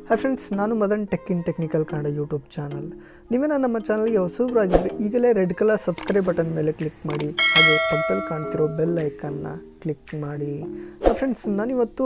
hi friends ನಾನು Madan tech in technical Kannada YouTube channel ನೀವೇನ ನಮ್ಮ ಚಾನಲ್ಗೆ ಹೊಸಬ್ರಾಗಿದ್ದರೆ ಈಗಲೇ ರೆಡ್ ಕಲರ್ ಸಬ್ಸ್ಕ್ರೈಬ್ ಬಟನ್ ಮೇಲೆ ಕ್ಲಿಕ್ ಮಾಡಿ ಹಾಗೆ ಪಕ್ಕದಲ್ಲಿ ಕಾಣ್ತಿರೋ ಬೆಲ್ ಐಕನ್ನ ಕ್ಲಿಕ್ ಮಾಡಿ ಫ್ರೆಂಡ್ಸ್ ನಾನಿವತ್ತು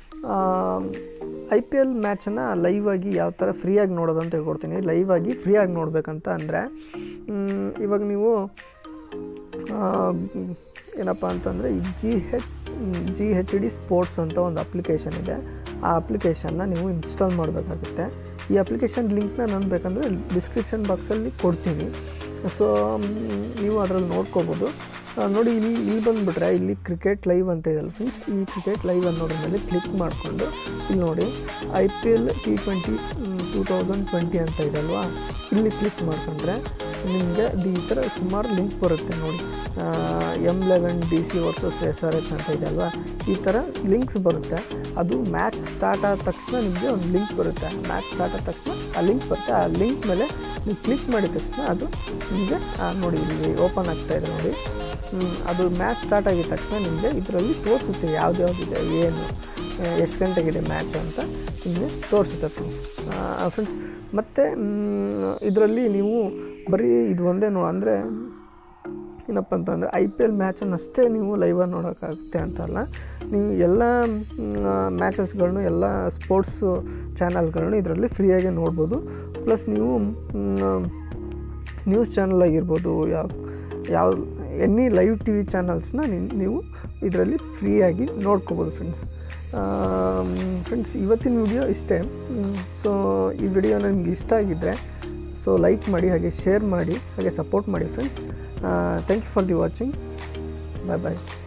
ಐ ಪಿ ಎಲ್ ಮ್ಯಾಚನ್ನು ಲೈವ್ ಆಗಿ ಯಾವ ಥರ ಫ್ರೀಯಾಗಿ ನೋಡೋದು ಅಂತ ಹೇಳ್ಕೊಡ್ತೀನಿ ಲೈವ್ ಆಗಿ ಫ್ರೀಯಾಗಿ ನೋಡಬೇಕಂತ ಅಂದರೆ ಇವಾಗ ನೀವು ಆ, ಏನಪ್ಪ ಅಂತಂದರೆ G H G H D sports ಅಂತ ಒಂದು ಅಪ್ಲಿಕೇಶನ್ ಇದೆ ಆ ಅಪ್ಲಿಕೇಶನ್ನ ನೀವು ಇನ್ಸ್ಟಾಲ್ ಮಾಡಬೇಕಾಗುತ್ತೆ ಈ ಅಪ್ಲಿಕೇಶನ್ ಲಿಂಕ್ನ ನಾನು ಬೇಕಂದರೆ ಡಿಸ್ಕ್ರಿಪ್ಷನ್ ಬಾಕ್ಸಲ್ಲಿ ಕೊಡ್ತೀನಿ ಸೊ ನೀವು ಅದರಲ್ಲಿ ನೋಡ್ಕೋಬೋದು ಆ, ನೋಡಿ ಇಲ್ಲಿ ಇಲ್ಲಿ ಬಂದುಬಿಟ್ರೆ ಇಲ್ಲಿ ಕ್ರಿಕೆಟ್ ಲೈವ್ ಅಂತ ಇದೆಯಲ್ಲ ಫ್ರೆಂಡ್ಸ್ ಈ ಕ್ರಿಕೆಟ್ ಲೈವ್ ಅನ್ನೋದ್ರ ಮೇಲೆ ಕ್ಲಿಕ್ ಮಾಡಿಕೊಂಡು ಇಲ್ಲಿ ನೋಡಿ I P L T twenty two thousand twenty ಅಂತ ಇದೆ ಅಲ್ವಾ ಇಲ್ಲಿ ಕ್ಲಿಕ್ ಮಾಡ್ಕೊಂಡ್ರೆ ನಿಮಗೆ ಅದು ಈ ಥರ ಸುಮಾರು ಲಿಂಕ್ ಬರುತ್ತೆ ನೋಡಿ M eleven D C versus S R H ಅಂತ ಇದೆ ಅಲ್ವಾ ಈ ಥರ ಲಿಂಕ್ಸ್ ಬರುತ್ತೆ ಅದು ಮ್ಯಾಚ್ ಸ್ಟಾರ್ಟ್ ಆದ ತಕ್ಷಣ ನಿಮಗೆ ಒಂದು ಲಿಂಕ್ ಬರುತ್ತೆ ಮ್ಯಾಚ್ ಸ್ಟಾರ್ಟ್ ಆದ ತಕ್ಷಣ ಆ ಲಿಂಕ್ ಬರುತ್ತೆ ಆ ಲಿಂಕ್ ಮೇಲೆ ನೀವು ಕ್ಲಿಕ್ ಮಾಡಿದ ತಕ್ಷಣ ಅದು ನಿಮಗೆ ನೋಡಿ ಇಲ್ಲಿ ಓಪನ್ ಆಗ್ತಾ ಇದೆ ನೋಡಿ ಹ್ಮ್, ಅದು ಮ್ಯಾಚ್ ಸ್ಟಾರ್ಟ್ ಆಗಿದ ತಕ್ಷಣ ನಿಮಗೆ ಇದರಲ್ಲಿ ತೋರಿಸುತ್ತೆ ಯಾವ್ದು ಯಾವುದಿದೆ ಏನು ಆ, ಎಷ್ಟು ಗಂಟೆಗಿದೆ ಮ್ಯಾಚ್ ಅಂತ ನಿಮಗೆ ತೋರಿಸುತ್ತೆ ಫ್ರೆಂಡ್ಸ್ ಫ್ರೆಂಡ್ಸ್ ಮತ್ತು ಇದರಲ್ಲಿ ನೀವು ಬರೀ ಇದು ಒಂದೇ ನೋ ಅಂದರೆ ಏನಪ್ಪ ಅಂತಂದರೆ ಐ ಪಿ ಎಲ್ ಮ್ಯಾಚನ್ನು ಅಷ್ಟೇ ನೀವು ಲೈವಾಗಿ ನೋಡೋಕ್ಕಾಗುತ್ತೆ ಅಂತಲ್ಲ ನೀವು ಎಲ್ಲ ಮ್ಯಾಚಸ್ಗಳನ್ನೂ ಎಲ್ಲ ಸ್ಪೋರ್ಟ್ಸು ಚಾನಲ್ಗಳನ್ನು ಇದರಲ್ಲಿ ಫ್ರೀಯಾಗಿ ನೋಡ್ಬೋದು ಪ್ಲಸ್ ನೀವು ನ್ಯೂಸ್ ಚಾನಲ್ ಆಗಿರ್ಬೋದು ಯಾವ ಯಾವ ಎನಿ ಲೈವ್ ಟಿ ವಿ ಚಾನಲ್ಸ್ನ ನೀವು ಇದರಲ್ಲಿ ಫ್ರೀಯಾಗಿ ನೋಡ್ಕೋಬೋದು ಫ್ರೆಂಡ್ಸ್ ಫ್ರೆಂಡ್ಸ್ ಇವತ್ತಿನ ವಿಡಿಯೋ ಇಷ್ಟೇ ಸೊ ಈ ವಿಡಿಯೋ ನಿಮ್ಗೆ ಇಷ್ಟ ಆಗಿದ್ದರೆ ಸೊ ಲೈಕ್ ಮಾಡಿ ಹಾಗೆ ಶೇರ್ ಮಾಡಿ ಹಾಗೆ ಸಪೋರ್ಟ್ ಮಾಡಿ friends thank you for the watching bye bye